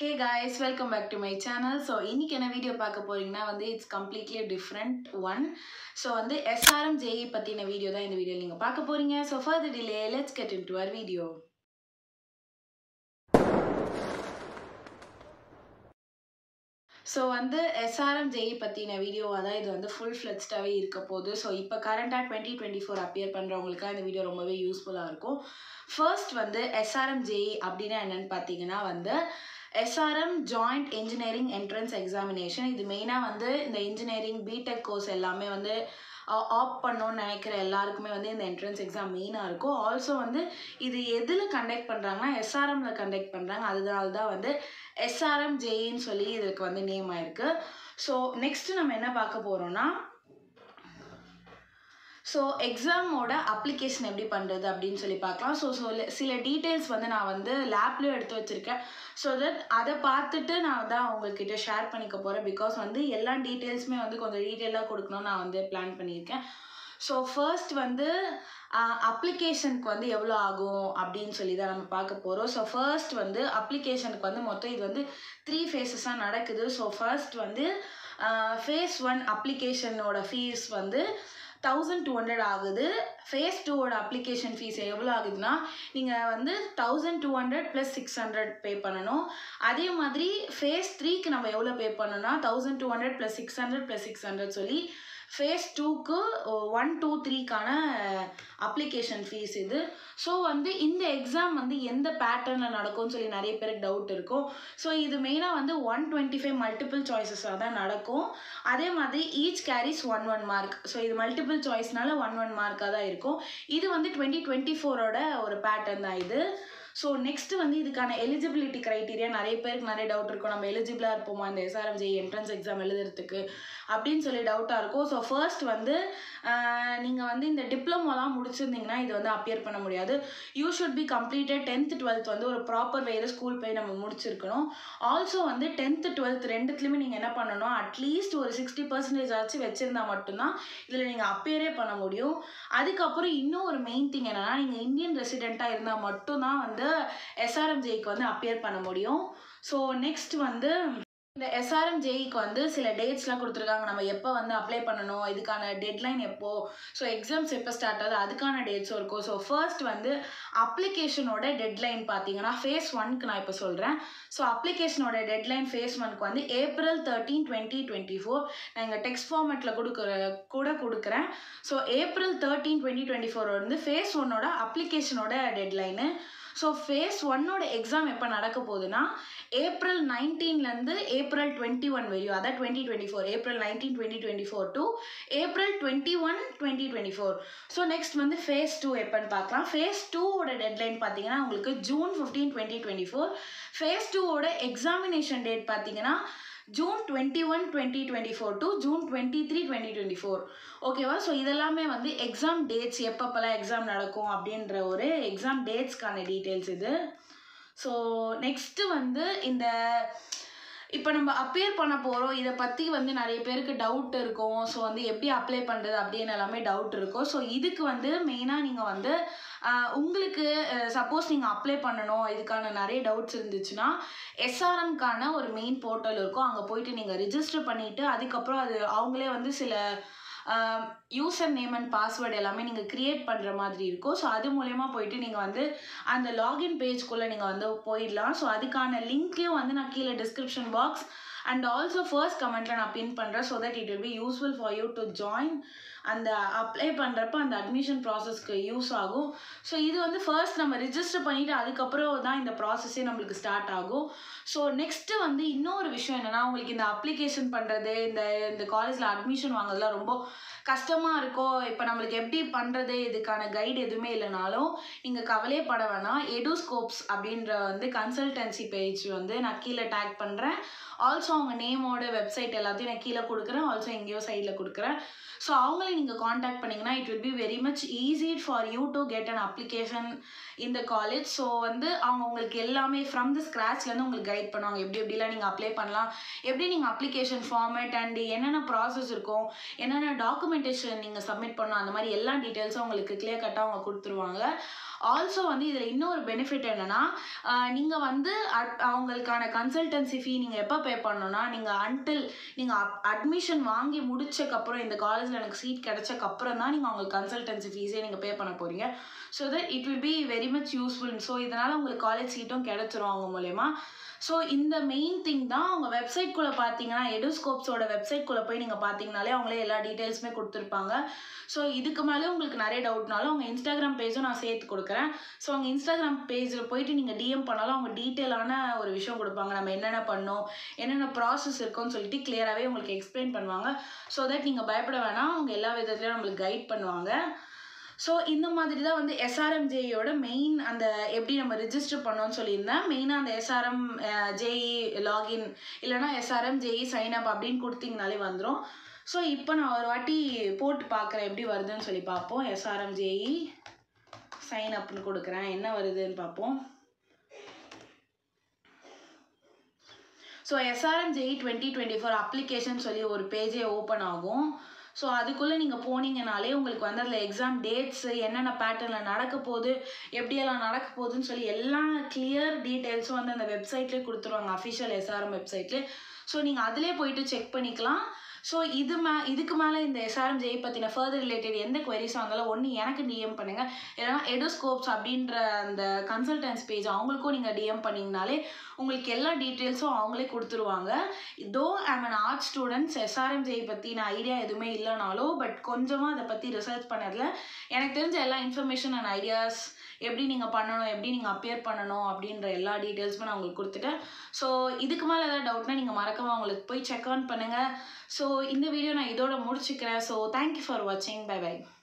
hey guys welcome back to my channel so இன்னைக்கு என்ன video பார்க்க போறீங்கன்னா வந்து it's completely different one so வந்து எஸ்ஆர்எம் ஜேஇ பற்றின வீடியோ தான் இந்த வீடியோ நீங்கள் பார்க்க போறீங்க so further delay let's get into our video so வந்து எஸ்ஆர்எம் ஜெய் பற்றின வீடியோவாக தான் இது வந்து ஃபுல் ஃப்ளெக்ஸ்டாகவே இருக்க போகுது ஸோ இப்போ கரண்ட்டாக டுவெண்ட்டி டுவெண்ட்டி ஃபோர் அப்பியர் பண்ணுறவங்களுக்குலாம் இந்த வீடியோ ரொம்பவே யூஸ்ஃபுல்லாக இருக்கும் ஃபர்ஸ்ட் வந்து எஸ்ஆர்எம் ஜெய் அப்படின்னா என்னென்னு பார்த்தீங்கன்னா வந்து SRM joint engineering entrance examination இது மெயினாக வந்து இந்த இன்ஜினியரிங் பிடெக் கோர்ஸ் எல்லாமே வந்து ஆப் பண்ணணும்னு நினைக்கிற எல்லாருக்குமே வந்து இந்த என்ட்ரன்ஸ் எக்ஸாம் மெயினாக இருக்கும் ஆல்சோ வந்து இது எதில் கண்டக்ட் பண்ணுறாங்கன்னா எஸ்ஆர்எம்ல கண்டக்ட் பண்ணுறாங்க அதனால தான் வந்து எஸ்ஆர்எம் ஜேஇன்னு சொல்லி இதுக்கு வந்து நேம் ஆயிருக்கு ஸோ நெக்ஸ்ட் நம்ம என்ன பார்க்க போகிறோம்னா ஸோ எக்ஸாமோட அப்ளிகேஷன் எப்படி பண்ணுறது அப்படின்னு சொல்லி பார்க்கலாம் ஸோ ஸோ சில டீட்டெயில்ஸ் வந்து நான் வந்து லேப்லேயும் எடுத்து வச்சுருக்கேன் ஸோ தட் அதை பார்த்துட்டு நான் தான் உங்கள்கிட்ட ஷேர் பண்ணிக்க போகிறேன் பிகாஸ் வந்து எல்லா டீட்டெயில்ஸுமே வந்து கொஞ்சம் டீட்டெயிலாக கொடுக்கணும்னு நான் வந்து பிளான் பண்ணியிருக்கேன் ஸோ ஃபர்ஸ்ட் வந்து அப்ளிகேஷனுக்கு வந்து எவ்வளோ ஆகும் அப்படின்னு சொல்லி தான் நம்ம பார்க்க போகிறோம் ஸோ ஃபர்ஸ்ட் வந்து அப்ளிகேஷனுக்கு வந்து மொத்தம் இது வந்து த்ரீ ஃபேஸஸாக நடக்குது ஸோ ஃபர்ஸ்ட் வந்து ஃபேஸ் ஒன் அப்ளிகேஷனோட ஃபீஸ் வந்து தௌசண்ட் டூ ஹண்ட்ரட் ஆகுது ஃபேஸ் டூவோட அப்ளிகேஷன் ஃபீஸ் எவ்வளோ ஆகுதுன்னா நீங்கள் வந்து thousand two hundred plus six hundred pay பண்ணணும் அதே மாதிரி ஃபேஸ் த்ரீக்கு நம்ம எவ்வளோ பே பண்ணணும்னா thousand two hundred plus six hundred plus six hundred சொல்லி ஃபேஸ் டூக்கு ஒன் டூ த்ரீக்கான அப்ளிகேஷன் ஃபீஸ் இது ஸோ வந்து இந்த எக்ஸாம் வந்து எந்த பேட்டர்னில் நடக்கும்னு சொல்லி நிறைய பேருக்கு டவுட் இருக்கும் ஸோ இது மெயினாக வந்து ஒன் டுவெண்ட்டி ஃபைவ் மல்டிபிள் சாய்ஸஸாக தான் நடக்கும் அதே மாதிரி each carries one one mark so இது மல்டிபிள் சாய்ஸ்னால ஒன் ஒன் மார்க்காக தான் இருக்கும் இது வந்து டுவெண்ட்டி டுவெண்ட்டி ஃபோரோட ஒரு பேட்டர்ன் தான் இது ஸோ நெக்ஸ்ட் வந்து இதுக்கான எலிஜிபிலிட்டி க்ரைட்டீரியா நிறைய பேருக்கு நிறைய டவுட் இருக்கும் நம்ம எலிஜிபிளாக இருப்போமா இந்த எஸ்ஆர்எம்ஜி என்ட்ரன்ஸ் எக்ஸாம் எழுதுறதுக்கு அப்படின்னு சொல்லி டவுட்டாக இருக்கும் ஸோ ஃபர்ஸ்ட் வந்து நீங்கள் வந்து இந்த டிப்ளமோலாம் முடிச்சிருந்தீங்கன்னா இது வந்து அப்பியர் பண்ண முடியாது you should be completed tenth twelfth வந்து ஒரு ப்ராப்பர் வேறு ஸ்கூல் போய் நம்ம முடிச்சிருக்கணும் ஆல்சோ வந்து டென்த்து டுவெல்த் ரெண்டுத்துலேயுமே நீங்கள் என்ன பண்ணணும் அட்லீஸ்ட் ஒரு சிக்ஸ்டி பர்சன்டேஜ் ஆச்சு வச்சுருந்தா மட்டும்தான் இதில் நீங்கள் அப்பியரே பண்ண முடியும் அதுக்கப்புறம் இன்னும் ஒரு மெயின் திங் என்னென்னா நீங்கள் இந்தியன் ரெசிடெண்ட்டாக இருந்தால் மட்டும்தான் வந்து எஸ்ஆர்எம்ஜேக்கு வந்து அப்பியர் பண்ண முடியும் ஸோ நெக்ஸ்ட் வந்து இந்த எஸ்ஆர்எம் ஜேஇக்கு வந்து சில டேட்ஸ்லாம் கொடுத்துருக்காங்க நம்ம எப்போ வந்து அப்ளை பண்ணணும் இதுக்கான டெட்லைன் எப்போ ஸோ எக்ஸாம்ஸ் எப்போ ஸ்டார்ட் ஆகுது அதுக்கான டேட்ஸும் இருக்கும் ஸோ ஃபர்ஸ்ட் வந்து அப்ளிகேஷனோட டெட்லைன் பார்த்தீங்கன்னா ஃபேஸ் ஒன்க்கு நான் இப்போ சொல்கிறேன் ஸோ அப்ளிகேஷனோட டெட்லைன் ஃபேஸ் ஒன்க்கு வந்து April thirteen twenty twenty four நான் இங்கே டெக்ஸ்ட் ஃபார்மேட்டில் கொடுக்குற கூட கொடுக்குறேன் so April thirteen twenty twenty four வந்து ஃபேஸ் ஒன்னோட அப்ளிகேஷனோட டெட்லைனு ஸோ ஃபேஸ் ஒன்னோட எக்ஸாம் எப்போ நடக்க போகுதுன்னா ஏப்ரல் நைன்டீன்லேருந்து ஏப்ரல் டுவெண்ட்டி ஒன் வரையும் அதான் twenty twenty four April nineteen twenty twenty four to April twenty one twenty twenty four so next வந்து ஃபேஸ் டூ எப்போன்னு பார்க்கலாம் ஃபேஸ் டூவோட டெட்லைன் பார்த்தீங்கன்னா உங்களுக்கு June fifteen twenty twenty four phase டூவோட எக்ஸாமினேஷன் டேட் பார்த்தீங்கன்னா June twenty one twenty twenty four to June twenty three twenty twenty four ஓகேவா so இதெல்லாமே வந்து எக்ஸாம் டேட்ஸ் எப்பப்பெல்லாம் எக்ஸாம் நடக்கும் அப்படின்ற ஒரு எக்ஸாம் டேட்ஸ்க்கான டீட்டெயில்ஸ் இது ஸோ நெக்ஸ்ட்டு வந்து இந்த இப்போ நம்ம அப்பியர் பண்ண போகிறோம் இதை பற்றி வந்து நிறைய பேருக்கு டவுட் இருக்கும் ஸோ வந்து எப்படி அப்ளை பண்ணுறது அப்படின்னு எல்லாமே டவுட் இருக்கும் ஸோ இதுக்கு வந்து மெயினாக நீங்கள் வந்து உங்களுக்கு சப்போஸ் நீங்கள் அப்ளை பண்ணணும் இதுக்கான நிறைய டவுட்ஸ் இருந்துச்சுன்னா எஸ்ஆர்எம்க்கான ஒரு மெயின் போர்ட்டல் இருக்கும் அங்கே போயிட்டு நீங்கள் ரிஜிஸ்டர் பண்ணிவிட்டு அதுக்கப்புறம் அது அவங்களே வந்து சில யூசர் நேம் அண்ட் பாஸ்வேர்டு எல்லாமே நீங்கள் க்ரியேட் பண்ணுற மாதிரி இருக்கும் ஸோ அது மூலயமா போயிட்டு நீங்கள் வந்து அந்த லாகின் பேஜ்குள்ளே நீங்கள் வந்து போயிடலாம் ஸோ அதுக்கான லிங்க்கையும் வந்து நான் கீழே description box and also first கமெண்ட்டில் நான் பின் பண்ணுறேன் so that it will be useful for you to join அந்த அப்ளை பண்ணுறப்ப அந்த அட்மிஷன் ப்ராசஸ்க்கு யூஸ் ஆகும் ஸோ இது வந்து ஃபர்ஸ்ட் நம்ம ரிஜிஸ்டர் பண்ணிவிட்டு அதுக்கப்புறம் தான் இந்த ப்ராசஸே நம்மளுக்கு ஸ்டார்ட் ஆகும் ஸோ நெக்ஸ்ட்டு வந்து இன்னொரு விஷயம் என்னென்னா உங்களுக்கு இந்த அப்ளிகேஷன் பண்ணுறது இந்த இந்த காலேஜில் அட்மிஷன் வாங்குறதுலாம் ரொம்ப கஷ்டமாக இருக்கும் இப்போ நம்மளுக்கு எப்படி பண்ணுறது இதுக்கான கைடு எதுவுமே இல்லைனாலும் நீங்கள் கவலையே பட வேணாம் எடுஸ்கோப்ஸ் அப்படின்ற வந்து கன்சல்டன்சி பேஜ் வந்து நான் கீழே டேக் பண்ணுறேன் ஆல்சோ அவங்க நேமோட வெப்சைட் எல்லாத்தையும் நான் கீழே கொடுக்குறேன் ஆல்சோ எங்கேயோ சைடில் கொடுக்குறேன் ஸோ அவங்களே நீங்கள் காண்டாக்ட் பண்ணிங்கன்னா it will be very much easy for you to get an application இந்த காலேஜ் ஸோ வந்து அவங்க உங்களுக்கு எல்லாமே ஃப்ரம் த ஸ்க்ராச்லேருந்து உங்களுக்கு கைட் பண்ணுவாங்க எப்படி எப்படிலாம் நீங்கள் அப்ளை பண்ணலாம் எப்படி நீங்கள் அப்ளிகேஷன் ஃபார்மேட் அண்ட் என்னென்ன ப்ராசஸ் இருக்கும் என்னென்ன டாக்குமெண்டேஷன் நீங்கள் சப்மிட் பண்ணணும் அந்த மாதிரி எல்லா டீட்டெயில்ஸும் உங்களுக்கு கிளியர் கட்டாக அவங்க கொடுத்துருவாங்க ஆல்சோ வந்து இதில் இன்னொரு பெனிஃபிட் என்னென்னா நீங்கள் வந்து அட் அவங்களுக்கான கன்சல்டன்சி ஃபீ நீங்கள் எப்போ பே பண்ணணும்னா நீங்கள் அன்டில் நீங்கள் அட்மிஷன் வாங்கி முடிச்சக்கப்புறம் இந்த காலேஜில் எனக்கு சீட் கிடைச்சக்கப்புறம் தான் நீங்கள் அவங்களுக்கு கன்சல்டன்சி ஃபீஸே நீங்கள் பே பண்ண போகிறீங்க so that it will be very much useful so இதனால் உங்களுக்கு காலேஜ் சீட்டும் கிடைச்சிரும் அவங்க மூலயமா ஸோ இந்த மெயின் திங் தான் அவங்க வெப்சைட்குள்ளே பார்த்தீங்கன்னா எடுஸ்கோப்ஸோட வெப்சைட்குள்ளே போய் நீங்கள் பார்த்தீங்கனாலே அவங்களே எல்லா டீட்டெயில்ஸுமே கொடுத்துருப்பாங்க ஸோ இதுக்கு மேலே உங்களுக்கு நிறைய டவுட்னாலும் அவங்க இன்ஸ்டாகிராம் பேஜும் நான் சேர்த்து கொடுக்குறேன் ஸோ அவங்க இன்ஸ்டாகிராம் பேஜில் போயிட்டு நீங்கள் டிஎம் பண்ணாலும் அவங்க டீட்டெயிலான ஒரு விஷயம் கொடுப்பாங்க நம்ம என்னென்ன பண்ணோம் என்னென்ன ப்ராசஸ் இருக்கும்னு சொல்லிட்டு கிளியராகவே உங்களுக்கு எக்ஸ்பிளைன் பண்ணுவாங்க ஸோ தட் நீங்கள் பயப்பட வேணாம் அவங்க எல்லா விதத்துலையும் நம்மளுக்கு கைட் பண்ணுவாங்க ஸோ இந்த மாதிரி தான் வந்து எஸ்ஆர்எம்ஜேயோட மெயின் அந்த எப்படி நம்ம ரிஜிஸ்டர் பண்ணோம்னு சொல்லியிருந்தேன் மெயினாக அந்த எஸ்ஆர்எம் ஜேஇ லாகின் இல்லைனா எஸ்ஆர்எம் ஜேஇ சைன் அப் அப்படின்னு கொடுத்தீங்கனாலே வந்துடும் ஸோ இப்போ நான் ஒரு வாட்டி போட்டு பார்க்குறேன் எப்படி வருதுன்னு சொல்லி பார்ப்போம் எஸ்ஆர்எம் ஜேஇ சைன் அப்னு கொடுக்குறேன் என்ன வருதுன்னு பார்ப்போம் so SRM JEE twenty twenty four application சொல்லி ஒரு பேஜே ஓப்பன் ஆகும் ஸோ அதுக்குள்ளே நீங்கள் போனீங்கனாலே உங்களுக்கு வந்து அதில் எக்ஸாம் டேட்ஸு என்னென்ன பேட்டர்னில் நடக்க போகுது எப்படியெல்லாம் நடக்க போகுதுன்னு சொல்லி எல்லா கிளியர் டீட்டெயில்ஸும் வந்து அந்த வெப்சைட்லேயே கொடுத்துருவாங்க அஃபிஷியல் எஸ்ஆர்எம் வெப்சைட்லேயே ஸோ நீங்கள் அதிலே போயிட்டு செக் பண்ணிக்கலாம் ஸோ இது மே இதுக்கு மேலே இந்த எஸ்ஆர்எம் ஜெய் பற்றின ஃபர்தர் ரிலேட்டட் எந்த குவரிஸாக இருந்தாலும் ஒன்று எனக்கு டிஎம் பண்ணுங்கள் இல்லைனா எடுஸ்கோப்ஸ் அப்படின்ற அந்த கன்சல்டன்ஸ் பேஜ் அவங்களுக்கும் நீங்கள் டிஎம் பண்ணிங்கனாலே உங்களுக்கு எல்லா டீட்டெயில்ஸும் அவங்களே கொடுத்துருவாங்க though I'm an art students SRM JEE பற்றின ஐடியா எதுவுமே இல்லைனாலும் பட் கொஞ்சமாக அதை பற்றி ரிசர்ச் பண்ணதில் எனக்கு தெரிஞ்ச எல்லா இன்ஃபர்மேஷன் அண்ட் ஐடியாஸ் எப்படி நீங்கள் பண்ணணும் எப்படி நீங்கள் அப்பியர் பண்ணணும் அப்படின்ற எல்லா டீட்டெயில்ஸுமே நான் உங்களுக்கு கொடுத்துட்டேன் ஸோ இதுக்கு மேலே ஏதாவது டவுட்னா நீங்கள் மறக்காமல் உங்களுக்கு போய் செக் ஆன் பண்ணுங்கள் ஸோ இந்த வீடியோ நான் இதோட முடிச்சுக்கிறேன் ஸோ தேங்க்யூ ஃபார் வாட்சிங் பை பை